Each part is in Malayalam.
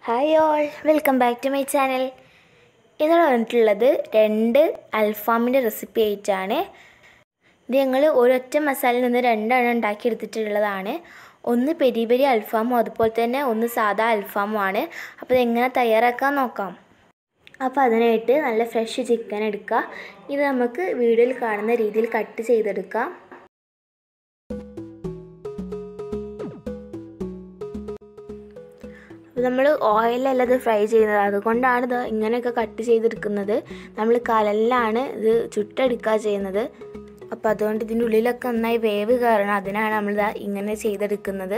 hi all welcome back to my channel ഇതാണ് വന്നിട്ടുള്ളത് രണ്ട് അൽഫാമിൻ്റെ റെസിപ്പി ആയിട്ടാണ് ഇത് ഞങ്ങൾ ഒരൊറ്റ മസാലയിൽ നിന്ന് രണ്ടെണ്ണം ഉണ്ടാക്കിയെടുത്തിട്ടുള്ളതാണ് ഒന്ന് പെരി പെരി അൽഫാമും അതുപോലെ തന്നെ ഒന്ന് സാദാ അൽഫാമും ആണ് അപ്പോൾ ഇതെങ്ങനെ തയ്യാറാക്കാൻ നോക്കാം അപ്പോൾ അതിനായിട്ട് നല്ല ഫ്രഷ് ചിക്കൻ എടുക്കുക ഇത് നമുക്ക് വീഡിയോയിൽ കാണുന്ന രീതിയിൽ കട്ട് ചെയ്തെടുക്കാം നമ്മൾ ഓയിലല്ല ഇത് ഫ്രൈ ചെയ്യുന്നത് അതുകൊണ്ടാണ് ഇത് ഇങ്ങനെയൊക്കെ കട്ട് ചെയ്തെടുക്കുന്നത് നമ്മൾ കലലിലാണ് ഇത് ചുട്ടെടുക്കുക ചെയ്യുന്നത് അപ്പോൾ അതുകൊണ്ട് ഇതിൻ്റെ ഉള്ളിലൊക്കെ നന്നായി വേവ് കയറണം അതിനാണ് നമ്മളിത് ഇങ്ങനെ ചെയ്തെടുക്കുന്നത്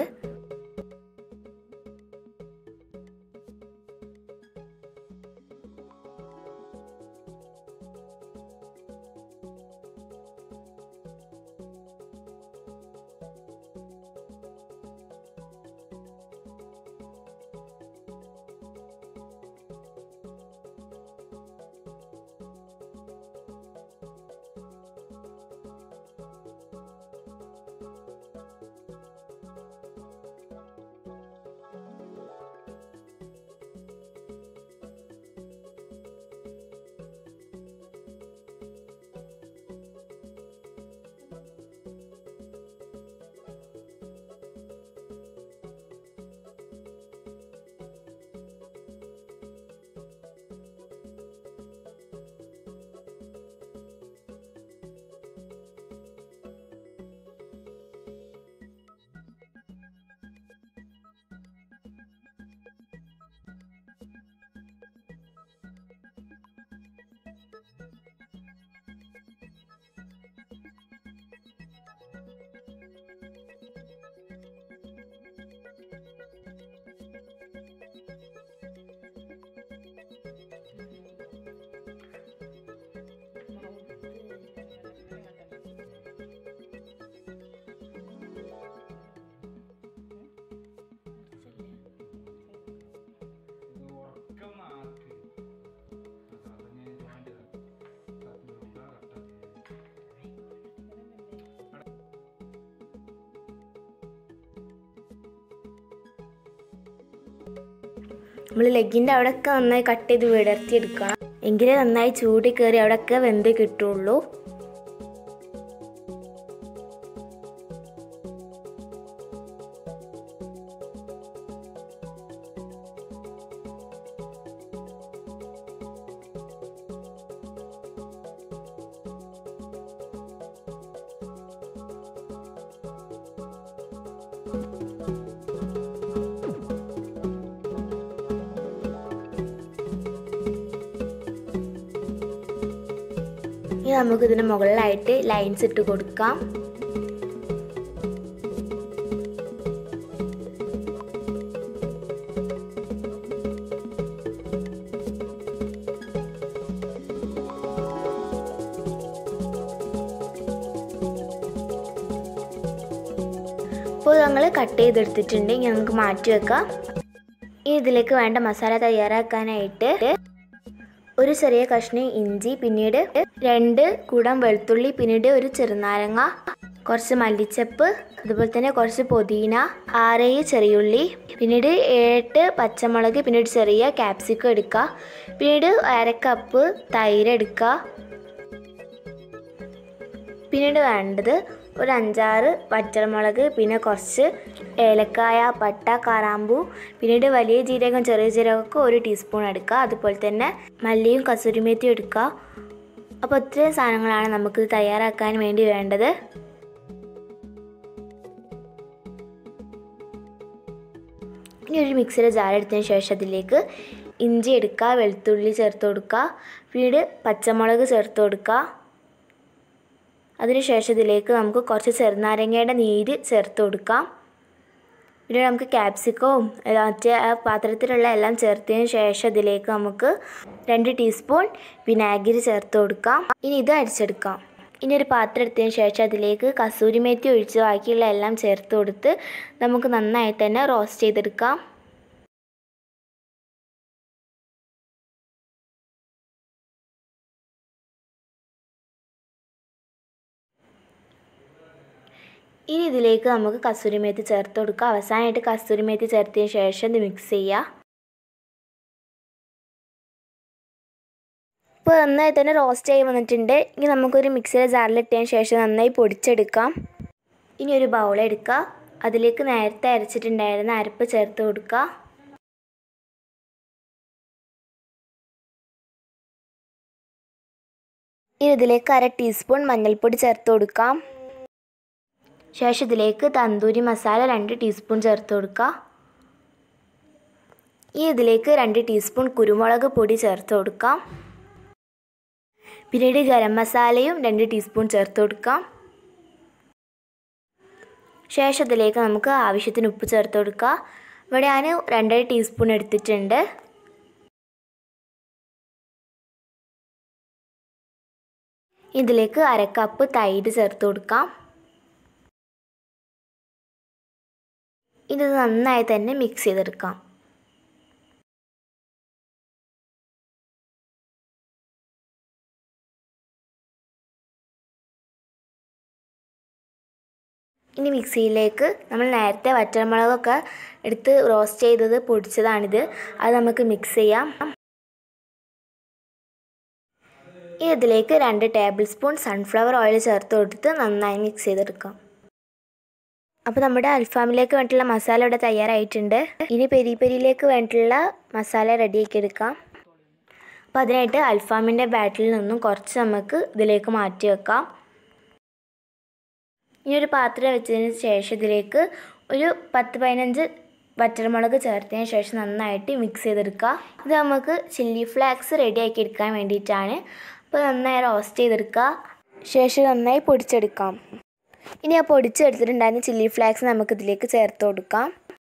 നമ്മൾ ലെഗിൻ്റെ അവിടെയൊക്കെ നന്നായി കട്ട് ചെയ്ത് വിടർത്തിയെടുക്കണം എങ്കിലേ നന്നായി ചൂടി കയറി അവിടെയൊക്കെ വെന്ത് കിട്ടുള്ളൂ ഇനി നമുക്ക് ഇതിന് മുകളിലായിട്ട് ലൈൻസ് ഇട്ട് കൊടുക്കാം ഇപ്പോൾ ഞങ്ങൾ കട്ട് ചെയ്തെടുത്തിട്ടുണ്ട് ഇനി നമുക്ക് മാറ്റി വെക്കാം ഇനി ഇതിലേക്ക് വേണ്ട മസാല തയ്യാറാക്കാനായിട്ട് ഒരു ചെറിയ കഷ്ണം ഇഞ്ചി പിന്നീട് രണ്ട് കുടം വെളുത്തുള്ളി പിന്നീട് ഒരു ചെറുനാരങ്ങ കുറച്ച് മല്ലിച്ചപ്പ് അതുപോലെ തന്നെ കുറച്ച് പുതിന ആറേഴ് ചെറിയുള്ളി പിന്നീട് ഏട്ട് പച്ചമുളക് പിന്നീട് ചെറിയ ക്യാപ്സിക്കം എടുക്കുക പിന്നീട് അരക്കപ്പ് തൈര് എടുക്കുക പിന്നീട് വേണ്ടത് ഒരു അഞ്ചാറ് വറ്റൽമുളക് പിന്നെ കുറച്ച് ഏലക്കായ പട്ട കറാമ്പൂ പിന്നീട് വലിയ ജീരകം ചെറിയ ജീരകമൊക്കെ ഒരു ടീസ്പൂൺ എടുക്കുക അതുപോലെ തന്നെ മല്ലിയും കസൂരിമേത്തിയും എടുക്കുക അപ്പോൾ ഇത്രയും സാധനങ്ങളാണ് നമുക്ക് തയ്യാറാക്കാൻ വേണ്ടി വേണ്ടത് ഇനി ഒരു മിക്സിയുടെ ജാർ എടുത്തതിന് ശേഷം അതിലേക്ക് ഇഞ്ചി എടുക്കുക വെളുത്തുള്ളി ചേർത്ത് കൊടുക്കുക പിന്നീട് പച്ചമുളക് ചേർത്ത് കൊടുക്കുക അതിനുശേഷം ഇതിലേക്ക് നമുക്ക് കുറച്ച് ചെറുനാരങ്ങയുടെ നീര് ചേർത്ത് കൊടുക്കാം പിന്നെ നമുക്ക് ക്യാപ്സിക്കവും മറ്റേ ആ പാത്രത്തിലുള്ള എല്ലാം ചേർത്തതിന് ശേഷം ഇതിലേക്ക് നമുക്ക് രണ്ട് ടീസ്പൂൺ വിനാഗിരി ചേർത്ത് കൊടുക്കാം ഇനി ഇത് അരിച്ചെടുക്കാം ഇനി ഒരു പാത്രം എടുത്തതിന് ശേഷം അതിലേക്ക് കസൂരി മേത്തി ഒഴിച്ച് ബാക്കിയുള്ള എല്ലാം ചേർത്ത് കൊടുത്ത് നമുക്ക് നന്നായി തന്നെ റോസ്റ്റ് ചെയ്തെടുക്കാം ഇനി ഇതിലേക്ക് നമുക്ക് കസൂരി മേത്തി ചേർത്ത് കൊടുക്കുക അവസാനമായിട്ട് കസൂരി മേത്തി ചേർത്തതിന് ശേഷം ഇത് മിക്സ് ചെയ്യുക ഇപ്പോൾ നന്നായി തന്നെ റോസ്റ്റ് ആയി വന്നിട്ടുണ്ട് ഇനി നമുക്കൊരു മിക്സിയുടെ ജാറിലിട്ടതിന് ശേഷം നന്നായി പൊടിച്ചെടുക്കാം ഇനി ഒരു ബൗൾ എടുക്കുക അതിലേക്ക് നേരത്തെ അരച്ചിട്ടുണ്ടായിരുന്ന അരപ്പ് ചേർത്ത് കൊടുക്കുക ഇനി ഇതിലേക്ക് അര ടീസ്പൂൺ മഞ്ഞൾപ്പൊടി ചേർത്ത് കൊടുക്കാം ശേഷം ഇതിലേക്ക് തന്തൂരി മസാല രണ്ട് ടീസ്പൂൺ ചേർത്ത് കൊടുക്കുക ഈ ഇതിലേക്ക് രണ്ട് ടീസ്പൂൺ കുരുമുളക് പൊടി ചേർത്ത് കൊടുക്കാം പിന്നീട് ഗരം മസാലയും രണ്ട് ടീസ്പൂൺ ചേർത്ത് കൊടുക്കാം ശേഷം ഇതിലേക്ക് നമുക്ക് ആവശ്യത്തിന് ഉപ്പ് ചേർത്ത് കൊടുക്കുക ഇവിടെ ഞാൻ രണ്ടര ടീസ്പൂൺ എടുത്തിട്ടുണ്ട് ഇതിലേക്ക് അര കപ്പ് തൈര് ചേർത്ത് കൊടുക്കാം ഇത് നന്നായി തന്നെ മിക്സ് ചെയ്തെടുക്കാം ഇനി മിക്സിയിലേക്ക് നമ്മൾ നേരത്തെ വറ്റൽമുളകൊക്കെ എടുത്ത് റോസ്റ്റ് ചെയ്തത് പൊടിച്ചതാണിത് അത് നമുക്ക് മിക്സ് ചെയ്യാം ഇനി ഇതിലേക്ക് രണ്ട് ടേബിൾ സ്പൂൺ സൺഫ്ലവർ ഓയിൽ ചേർത്ത് കൊടുത്ത് നന്നായി മിക്സ് ചെയ്തെടുക്കാം അപ്പോൾ നമ്മുടെ അൽഫാമിലേക്ക് വേണ്ടിയിട്ടുള്ള മസാല ഇവിടെ തയ്യാറായിട്ടുണ്ട് ഇനി പെരി പെരിയിലേക്ക് വേണ്ടിയിട്ടുള്ള മസാല റെഡിയാക്കി എടുക്കാം അപ്പോൾ അതിനായിട്ട് അൽഫാമിൻ്റെ ബാറ്റിൽ നിന്നും കുറച്ച് നമുക്ക് ഇതിലേക്ക് മാറ്റി വെക്കാം ഇനി ഒരു പാത്രം വെച്ചതിന് ശേഷം ഇതിലേക്ക് ഒരു പത്ത് പതിനഞ്ച് വറ്റൽമുളക് ചേർത്തതിന് ശേഷം നന്നായിട്ട് മിക്സ് ചെയ്തെടുക്കുക ഇത് നമുക്ക് ചില്ലി ഫ്ലാക്സ് റെഡിയാക്കി എടുക്കാൻ വേണ്ടിയിട്ടാണ് അപ്പോൾ നന്നായി റോസ്റ്റ് ചെയ്തെടുക്കുക ശേഷം നന്നായി പൊടിച്ചെടുക്കാം ഇനി ആ പൊടിച്ചെടുത്തിട്ടുണ്ടായിരുന്ന ചില്ലി ഫ്ലാക്സ് നമുക്ക് ഇതിലേക്ക് ചേർത്ത് കൊടുക്കാം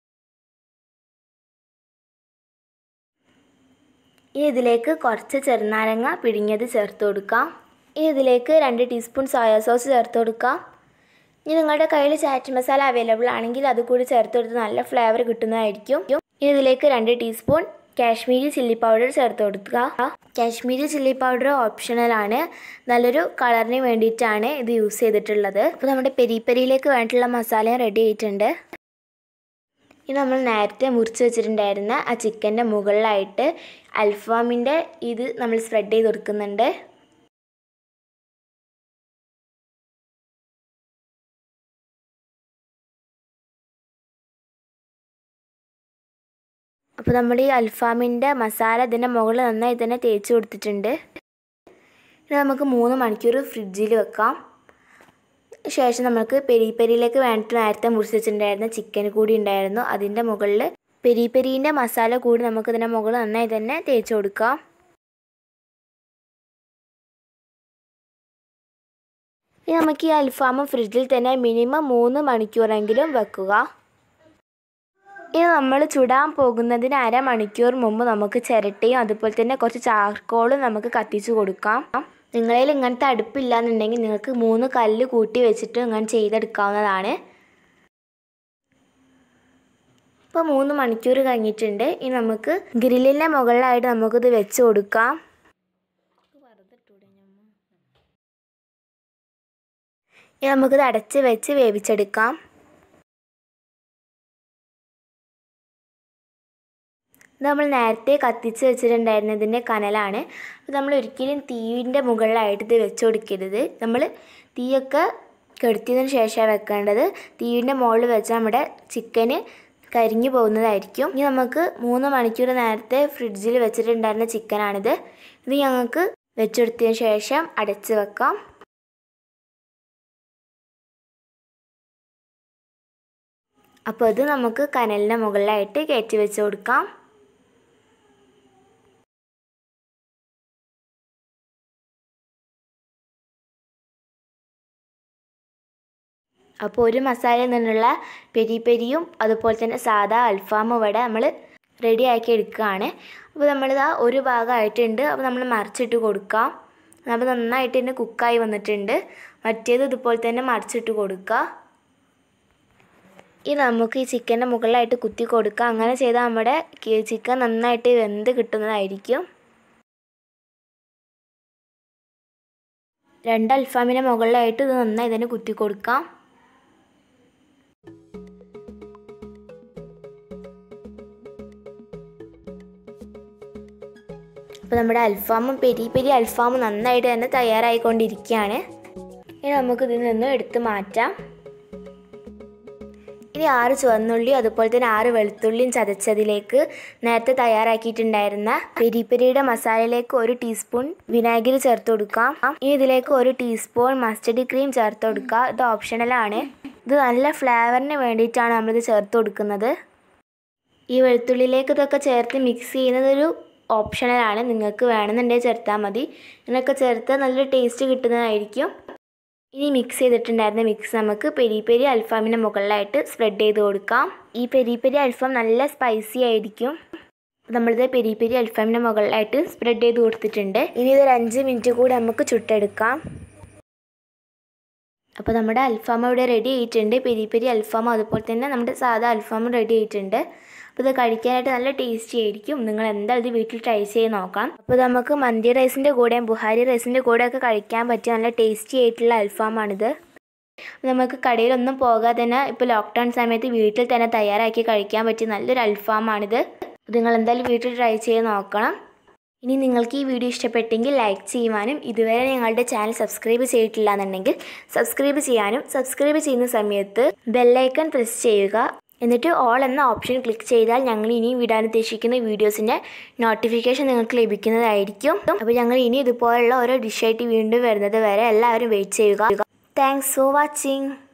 ഇനി ഇതിലേക്ക് കുറച്ച് ചെറുനാരങ്ങ പിഴിഞ്ഞത് ചേർത്ത് കൊടുക്കാം ഇനി ഇതിലേക്ക് രണ്ട് ടീസ്പൂൺ സോയാ സോസ് ചേർത്ത് കൊടുക്കാം ഇനി നിങ്ങളുടെ കയ്യിൽ ചാറ്റ് മസാല അവൈലബിൾ ആണെങ്കിൽ അത് കൂടി ചേർത്ത് കൊടുത്ത് നല്ല ഫ്ലേവർ കിട്ടുന്നതായിരിക്കും ഇനി ഇതിലേക്ക് രണ്ട് ടീസ്പൂൺ കാശ്മീരി ചില്ലി പൗഡർ ചേർത്ത് കൊടുക്കുക കാശ്മീരി ചില്ലി പൗഡർ ഓപ്ഷണലാണ് നല്ലൊരു കളറിന് വേണ്ടിയിട്ടാണ് ഇത് യൂസ് ചെയ്തിട്ടുള്ളത് അപ്പോൾ നമ്മുടെ പെരി പെരിയിലേക്ക് വേണ്ടിയിട്ടുള്ള മസാലയും റെഡി ആയിട്ടുണ്ട് ഇനി നമ്മൾ നേരത്തെ മുറിച്ച് വെച്ചിട്ടുണ്ടായിരുന്ന ആ ചിക്കൻ്റെ മുകളിലായിട്ട് അൽഫാമിൻ്റെ ഇത് നമ്മൾ സ്പ്രെഡ് ചെയ്ത് കൊടുക്കുന്നുണ്ട് അപ്പോൾ നമ്മൾ ഈ അൽഫാമിൻ്റെ മസാല ഇതിൻ്റെ മുകളിൽ നന്നായി തന്നെ തേച്ച് കൊടുത്തിട്ടുണ്ട് ഇത് നമുക്ക് മൂന്ന് മണിക്കൂർ ഫ്രിഡ്ജിൽ വെക്കാം ശേഷം നമുക്ക് പെരി പെരിയിലേക്ക് വേണ്ടിയിട്ട് നേരത്തെ മുറിച്ച് വെച്ചിട്ടുണ്ടായിരുന്ന ചിക്കൻ കൂടി ഉണ്ടായിരുന്നു അതിൻ്റെ മുകളിൽ പെരി പെരീൻ്റെ മസാല കൂടി നമുക്ക് ഇതിൻ്റെ മുകളിൽ നന്നായി തന്നെ തേച്ച് കൊടുക്കാം ഇനി നമുക്ക് ഈ അൽഫാമും ഫ്രിഡ്ജിൽ തന്നെ മിനിമം മൂന്ന് മണിക്കൂറെങ്കിലും വെക്കുക ഇനി നമ്മൾ ചുടാൻ പോകുന്നതിന് അരമണിക്കൂർ മുമ്പ് നമുക്ക് ചിരട്ടയും അതുപോലെ തന്നെ കുറച്ച് ചാർക്കോളും നമുക്ക് കത്തിച്ച് കൊടുക്കാം നിങ്ങളിൽ ഇങ്ങനത്തെ അടുപ്പില്ല എന്നുണ്ടെങ്കിൽ നിങ്ങൾക്ക് മൂന്ന് കല്ല് കൂട്ടി വെച്ചിട്ട് ഇങ്ങനെ ചെയ്തെടുക്കാവുന്നതാണ് ഇപ്പോൾ മൂന്ന് മണിക്കൂർ കഴിഞ്ഞിട്ടുണ്ട് ഇനി നമുക്ക് ഗ്രില്ലിൻ്റെ മുകളിലായിട്ട് നമുക്കിത് വെച്ച് കൊടുക്കാം ഇനി നമുക്കിത് അടച്ച് വെച്ച് വേവിച്ചെടുക്കാം ഇത് നമ്മൾ നേരത്തെ കത്തിച്ച് വെച്ചിട്ടുണ്ടായിരുന്ന ഇതിൻ്റെ കനലാണ് അപ്പോൾ നമ്മൾ ഒരിക്കലും തീയിൻ്റെ മുകളിലായിട്ട് ഇത് വെച്ച് കൊടുക്കരുത് നമ്മൾ തീയൊക്കെ കെടുത്തിയതിന് ശേഷമാണ് വെക്കേണ്ടത് തീയിൻ്റെ മുകളിൽ വെച്ചാൽ നമ്മുടെ ചിക്കന് കരിഞ്ഞു പോകുന്നതായിരിക്കും ഇനി നമുക്ക് മൂന്ന് മണിക്കൂർ നേരത്തെ ഫ്രിഡ്ജിൽ വെച്ചിട്ടുണ്ടായിരുന്ന ചിക്കനാണിത് ഇത് ഞങ്ങൾക്ക് വെച്ചെടുത്തതിന് ശേഷം അടച്ച് വെക്കാം അപ്പോൾ ഇത് നമുക്ക് കനലിൻ്റെ മുകളിലായിട്ട് കയറ്റി വെച്ച് കൊടുക്കാം അപ്പോൾ ഒരു മസാലയിൽ നിന്നുള്ള പെരി പെരിയും അതുപോലെ തന്നെ സാദാ അൽഫാമും ഇവിടെ നമ്മൾ റെഡി ആക്കി എടുക്കുകയാണ് അപ്പോൾ നമ്മളിതാ ഒരു ഭാഗമായിട്ടുണ്ട് അപ്പോൾ നമ്മൾ മറിച്ചിട്ട് കൊടുക്കാം അപ്പോൾ നന്നായിട്ട് തന്നെ കുക്കായി വന്നിട്ടുണ്ട് മറ്റേത് ഇതുപോലെ തന്നെ മറിച്ചിട്ട് കൊടുക്കുക ഈ നമുക്ക് ഈ ചിക്കൻ്റെ മുകളിലായിട്ട് കുത്തി കൊടുക്കുക അങ്ങനെ ചെയ്താൽ നമ്മുടെ ചിക്കൻ നന്നായിട്ട് വെന്ത് കിട്ടുന്നതായിരിക്കും രണ്ട് അൽഫാമിൻ്റെ മുകളിലായിട്ട് ഇത് നന്നായി തന്നെ കുത്തി കൊടുക്കാം അപ്പോൾ നമ്മുടെ അൽഫാമും പെരി പെരി അൽഫാമും നന്നായിട്ട് തന്നെ തയ്യാറായിക്കൊണ്ടിരിക്കുകയാണ് ഇനി നമുക്ക് ഇതിൽ നിന്നും എടുത്ത് മാറ്റാം ഇനി ആറ് ചുവന്നുള്ളിയും അതുപോലെ തന്നെ ആറ് വെളുത്തുള്ളിയും ചതച്ചതിലേക്ക് നേരത്തെ തയ്യാറാക്കിയിട്ടുണ്ടായിരുന്ന പെരി പെരിയുടെ മസാലയിലേക്ക് ഒരു ടീസ്പൂൺ വിനാഗിരി ചേർത്ത് കൊടുക്കാം ഇനി ഇതിലേക്ക് ഒരു ടീസ്പൂൺ മസ്റ്റർഡ് ക്രീം ചേർത്ത് കൊടുക്കുക ഇത് ഓപ്ഷണലാണ് ഇത് നല്ല ഫ്ലേവറിന് വേണ്ടിയിട്ടാണ് നമ്മളിത് ചേർത്ത് കൊടുക്കുന്നത് ഈ വെളുത്തുള്ളിയിലേക്ക് ഇതൊക്കെ ചേർത്ത് മിക്സ് ചെയ്യുന്നത് ഒരു ഓപ്ഷണലാണ് നിങ്ങൾക്ക് വേണമെന്നുണ്ടെങ്കിൽ ചേർത്താൽ മതി ഇതിനൊക്കെ ചേർത്ത് നല്ലൊരു ടേസ്റ്റ് കിട്ടുന്നതായിരിക്കും ഇനി മിക്സ് ചെയ്തിട്ടുണ്ടായിരുന്ന മിക്സ് നമുക്ക് പെരി പെരി അൽഫാമിൻ്റെ മുകളിലായിട്ട് സ്പ്രെഡ് ചെയ്ത് കൊടുക്കാം ഈ പെരി പെരി അൽഫാം നല്ല സ്പൈസി ആയിരിക്കും നമ്മളിത് പെരി പെരി അൽഫാമിൻ്റെ മുകളിലായിട്ട് സ്പ്രെഡ് ചെയ്ത് കൊടുത്തിട്ടുണ്ട് ഇനി ഇതൊരു അഞ്ച് മിനിറ്റ് കൂടി നമുക്ക് ചുട്ടെടുക്കാം അപ്പോൾ നമ്മുടെ അൽഫാം ഇവിടെ റെഡി ആയിട്ടുണ്ട് പെരി പെരി അൽഫാം അതുപോലെ തന്നെ നമ്മുടെ സാധാ അൽഫാമും റെഡി ആയിട്ടുണ്ട് അപ്പോൾ ഇത് കഴിക്കാനായിട്ട് നല്ല ടേസ്റ്റി ആയിരിക്കും നിങ്ങൾ എന്തായാലും ഇത് വീട്ടിൽ ട്രൈ ചെയ്ത് നോക്കാം അപ്പോൾ നമുക്ക് മന്തി റൈസിൻ്റെ കൂടെയും ബുഹാരി റൈസിൻ്റെ കൂടെയൊക്കെ കഴിക്കാൻ പറ്റിയ നല്ല ടേസ്റ്റി ആയിട്ടുള്ള അൽഫാമാണിത് നമുക്ക് കടയിലൊന്നും പോകാതെ തന്നെ ഇപ്പോൾ ലോക്ക്ഡൗൺ സമയത്ത് വീട്ടിൽ തന്നെ തയ്യാറാക്കി കഴിക്കാൻ പറ്റിയ നല്ലൊരു അൽഫാമാണിത് നിങ്ങൾ എന്തായാലും വീട്ടിൽ ട്രൈ ചെയ്ത് നോക്കണം ഇനി നിങ്ങൾക്ക് ഈ വീഡിയോ ഇഷ്ടപ്പെട്ടെങ്കിൽ ലൈക്ക് ചെയ്യുവാനും ഇതുവരെ ഞങ്ങളുടെ ചാനൽ സബ്സ്ക്രൈബ് ചെയ്തിട്ടില്ല എന്നുണ്ടെങ്കിൽ സബ്സ്ക്രൈബ് ചെയ്യാനും സബ്സ്ക്രൈബ് ചെയ്യുന്ന സമയത്ത് ബെല്ലൈക്കൺ പ്രസ് ചെയ്യുക എന്നിട്ട് ഓൾ എന്ന ഓപ്ഷൻ ക്ലിക്ക് ചെയ്താൽ ഞങ്ങൾ ഇനിയും വിടാൻ ഉദ്ദേശിക്കുന്ന വീഡിയോസിൻ്റെ നോട്ടിഫിക്കേഷൻ നിങ്ങൾക്ക് ലഭിക്കുന്നതായിരിക്കും അപ്പോൾ ഞങ്ങൾ ഇനി ഇതുപോലുള്ള ഓരോ ഡിഷായിട്ട് വീണ്ടും വരുന്നത് വരെ എല്ലാവരും വെയിറ്റ് ചെയ്യുക താങ്ക്സ് ഫോർ വാച്ചിങ്